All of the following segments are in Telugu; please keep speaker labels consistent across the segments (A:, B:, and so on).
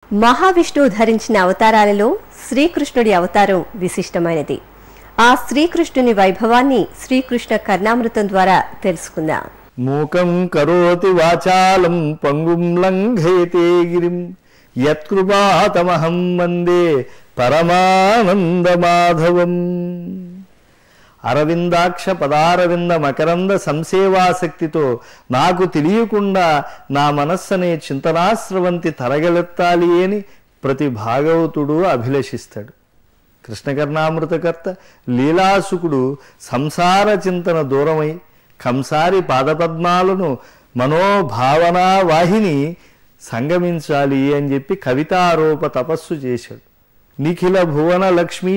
A: మహావిష్ణువు ధరించిన అవతారాలలో శ్రీకృష్ణుడి అవతారం విశిష్టమైనది ఆ శ్రీకృష్ణుని వైభవాన్ని శ్రీకృష్ణ కర్ణామృతం ద్వారా తెలుసుకుందాం
B: మూకం కరోతి వాచాలం పంగుం లంఘయతే గిరిం యత్కృపాతమహం వందే పరమానందమాధవం అరవిందాక్ష పదారవింద మకరంద సంసేవాసక్తితో నాకు తెలియకుండా నా మనస్సనే చింతనాశ్రవంతి తరగలెత్తాలి అని ప్రతి భాగవతుడు అభిలషిస్తాడు కృష్ణకర్ణామృతకర్త లీలాసుకుడు సంసార చింతన దూరమై కంసారి పాదపద్మాలను మనోభావనా వాహిని సంగమించాలి అని చెప్పి కవితారూప తపస్సు చేశాడు నిఖిల భువన లక్ష్మీ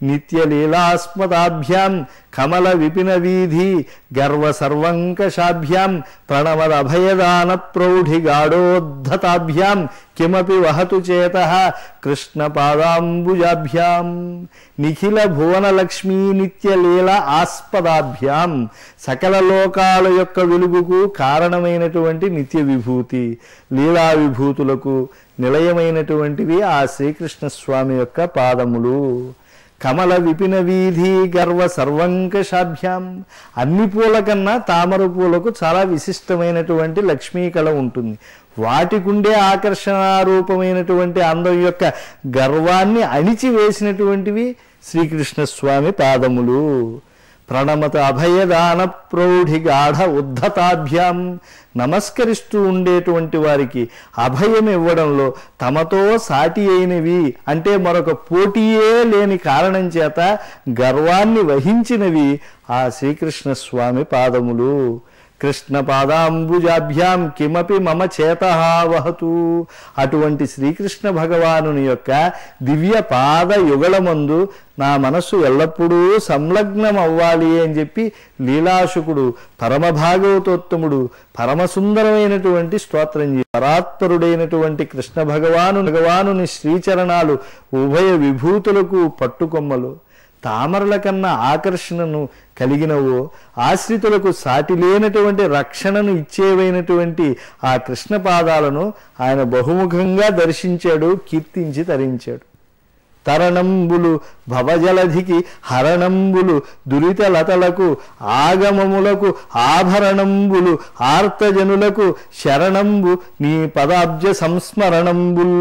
B: నిత్యలీలాస్మదాభ్యాం కమల విపిన వీధి గర్వ సర్వంకషాభ్యాం ప్రణమద అభయదాన ప్రౌఢి గాఢోద్ధతాభ్యాం కిమపి వహతు చేత కృష్ణ పాదాంబుజాభ్యాం నిఖిల భువన లక్ష్మీ నిత్యలీల ఆస్పదాభ్యాం సకల లోకాల యొక్క వెలుగుకు కారణమైనటువంటి నిత్య విభూతి లీలా విభూతులకు నిలయమైనటువంటివి ఆ శ్రీకృష్ణ స్వామి యొక్క పాదములు కమల విపిన వీధి గర్వ సర్వంకషాభ్యాం అన్ని పూల కన్నా తామర పూలకు చాలా విశిష్టమైనటువంటి లక్ష్మీ కళ ఉంటుంది వాటికుండే ఆకర్షణారూపమైనటువంటి అందం యొక్క గర్వాన్ని అణిచివేసినటువంటివి శ్రీకృష్ణ స్వామి పాదములు ప్రణమత అభయదాన ప్రౌఢి గాఢ ఉద్ధతాభ్యాం నమస్కరిస్తూ ఉండేటువంటి వారికి అభయం ఇవ్వడంలో తమతో సాటి అయినవి అంటే మరొక పోటీయే లేని కారణం చేత గర్వాన్ని వహించినవి ఆ శ్రీకృష్ణ స్వామి పాదములు కృష్ణ పాదాంబుజాభ్యాం కిమపి మమ చేత వహతు అటువంటి శ్రీకృష్ణ భగవానుని యొక్క దివ్య పాద యుగళమందు నా మనస్సు ఎల్లప్పుడూ సంలగ్నం అవ్వాలి అని చెప్పి లీలాశుకుడు పరమ భాగవతోత్తముడు పరమసుందరమైనటువంటి స్తోత్రం చేసి పరాత్పరుడైనటువంటి కృష్ణ భగవాను భగవానుని శ్రీచరణాలు ఉభయ విభూతులకు పట్టుకొమ్మలు తామరల కన్నా ఆకర్షణను కలిగినవో ఆశ్రితులకు సాటి లేనటువంటి రక్షణను ఇచ్చేవైనటువంటి ఆ కృష్ణ పాదాలను ఆయన బహుముఖంగా దర్శించాడు కీర్తించి తరించాడు తరణంబులు భవజలధికి హరణంబులు దురితలతలకు ఆగమములకు ఆభరణంబులు ఆర్తజనులకు శరణంబు నీ పదాబ్జ సంస్మరణంబుల్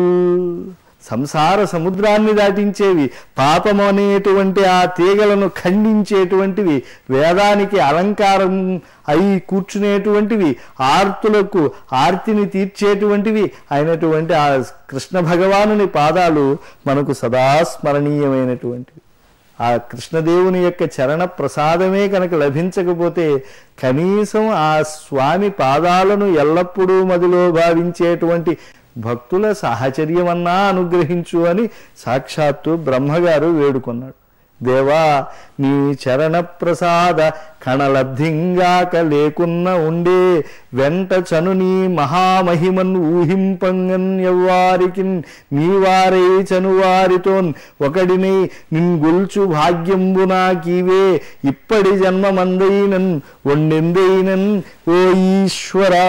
B: సంసార సముద్రాన్ని దాటించేవి పాపము అనేటువంటి ఆ తీగలను ఖండించేటువంటివి వేదానికి అలంకారం అయి కూర్చునేటువంటివి ఆర్తులకు ఆర్తిని తీర్చేటువంటివి అయినటువంటి ఆ కృష్ణ భగవానుని పాదాలు మనకు సదా స్మరణీయమైనటువంటివి ఆ కృష్ణదేవుని యొక్క చరణ ప్రసాదమే కనుక లభించకపోతే కనీసం ఆ స్వామి పాదాలను ఎల్లప్పుడూ మదిలో భావించేటువంటి భక్తుల సాహచర్యమన్నా అనుగ్రహించు అని సాక్షాత్తు బ్రహ్మగారు వేడుకున్నాడు దేవా నీ చరణ ప్రసాద కణలబ్ధింగాక లేకున్న ఉండే వెంట చను నీ మహామహిమన్ ఊహింపంగన్ ఎవ్వారికి నీవారై చనువారితోన్ ఒకడిని నిన్గొల్చు భాగ్యంబు నాకీవే ఇప్పటి జన్మమందైనన్ వండెందైనన్ ఓ ఈశ్వరా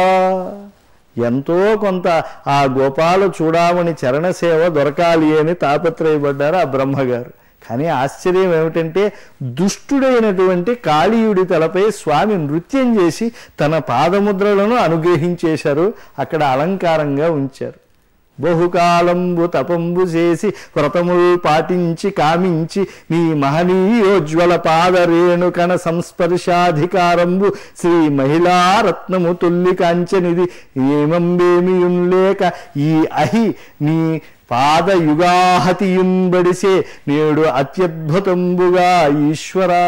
B: ఎంతో కొంత ఆ గోపాల చూడామణి చరణ సేవ దొరకాలి అని తాపత్రయపడ్డారు ఆ బ్రహ్మగారు కానీ ఆశ్చర్యం ఏమిటంటే దుష్టుడైనటువంటి కాళీయుడి తలపై స్వామి నృత్యం చేసి తన పాదముద్రలను అనుగ్రహించేశారు అక్కడ అలంకారంగా ఉంచారు బహుకాలంబు తపంబు చేసి వ్రతములు పాటించి కామించి నీ మహనీయోజ్వల పాద రేణుకణ సంస్పర్శాధికారంబు శ్రీ మహిళారత్నము తొల్లి కాంచనిది ఏమంబేమియుంలేక ఈ అహి నీ పాద యుగాహతియుంబడిసే నేడు అత్యద్భుతంబుగా ఈశ్వరా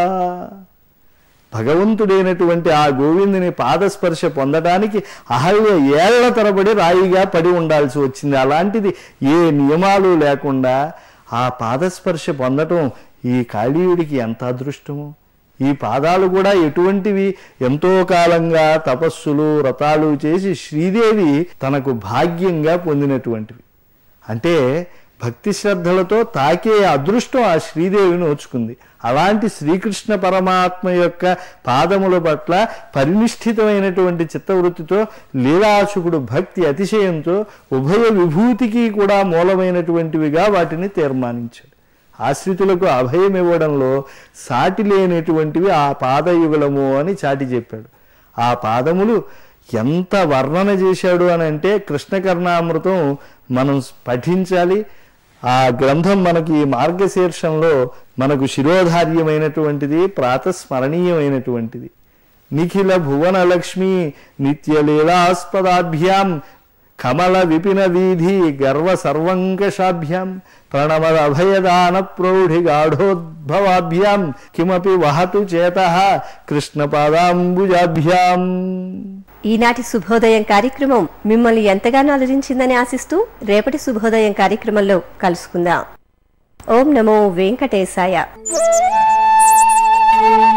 B: భగవంతుడైనటువంటి ఆ గోవిందుని పాదస్పర్శ పొందడానికి అహల్య ఏళ్ల తరబడి రాయిగా పడి ఉండాల్సి వచ్చింది అలాంటిది ఏ నియమాలు లేకుండా ఆ పాదస్పర్శ పొందటం ఈ కాళీయుడికి ఎంత అదృష్టము ఈ పాదాలు కూడా ఎటువంటివి ఎంతో కాలంగా తపస్సులు వ్రతాలు చేసి శ్రీదేవి తనకు భాగ్యంగా పొందినటువంటివి అంటే భక్తి శ్రద్ధలతో తాకే అదృష్టం ఆ శ్రీదేవి నోచుకుంది అలాంటి శ్రీకృష్ణ పరమాత్మ యొక్క పాదముల పట్ల పరినిష్ఠితమైనటువంటి చిత్తవృత్తితో లీలాశుకుడు భక్తి అతిశయంతో ఉభయ విభూతికి కూడా మూలమైనటువంటివిగా వాటిని తీర్మానించాడు ఆశ్రితులకు అభయం ఇవ్వడంలో సాటి లేనటువంటివి ఆ పాదయుగలము అని చాటి చెప్పాడు ఆ పాదములు ఎంత వర్ణన చేశాడు అని అంటే కృష్ణకర్ణామృతం మనం పఠించాలి ఆ గ్రంథం మనకి మార్గశీర్షంలో మనకు శిరోధార్యమైనటువంటిది ప్రాతస్మరణీయమైనటువంటిది నిఖిల భువన లక్ష్మి నిత్యలీలాస్పదాభ్యాం కమల విపిన వీధి గర్వ సర్వంకషాభ్యాం ప్రణమద అభయదాన ప్రౌఢి గాఢోద్భవాభ్యాం కిమపి వహతు చేత కృష్ణపాదాంబుజాభ్యాం
A: ఈనాటి శుభోదయం కార్యక్రమం మిమ్మల్ని ఎంతగానో అలరించిందని ఆశిస్తూ రేపటి శుభోదయం కార్యక్రమంలో కలుసుకుందాం ఓం నమో వెంకటేశాయ